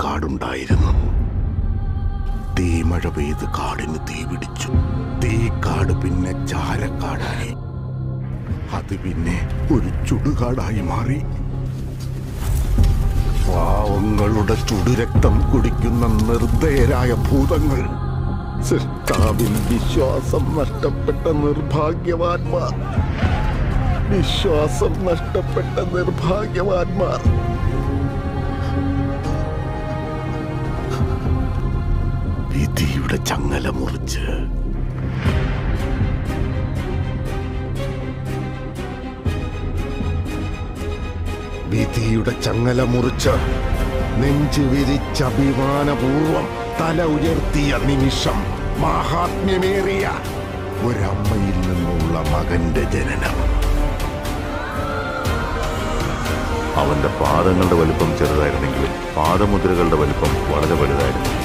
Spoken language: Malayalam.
കാടുണ്ടായിരുന്നു തീമഴ പെയ്ത് കാടിന് തീ പിടിച്ചു തീക്കാട് പിന്നെ ചാരക്കാടായി അത് പിന്നെ ഒരു ചുടുകാടായി മാറി പാവങ്ങളുടെ ചുടുരക്തം കുടിക്കുന്ന നിർദ്ദയരായ ഭൂതങ്ങൾ സൃഷ്ടാവിൽ വിശ്വാസം നഷ്ടപ്പെട്ട നിർഭാഗ്യവാന്മാർ വിശ്വാസം നഷ്ടപ്പെട്ട നിർഭാഗ്യവാന്മാർ വിധിയുടെ ചങ്ങല മുറിച്ച് വിധിയുടെ ചങ്ങല മുറിച്ച് നെഞ്ചു വിരിച്ച അഭിമാനപൂർവം തല ഉയർത്തിയ നിമിഷം മാഹാത്മ്യമേറിയ ഒരമ്മയിൽ നിന്നുള്ള മകന്റെ ജനനം അവന്റെ പാദങ്ങളുടെ വലിപ്പം ചെറുതായിരുന്നെങ്കിലും പാദമുദ്രകളുടെ വലിപ്പം വളരെ വലുതായിരുന്നു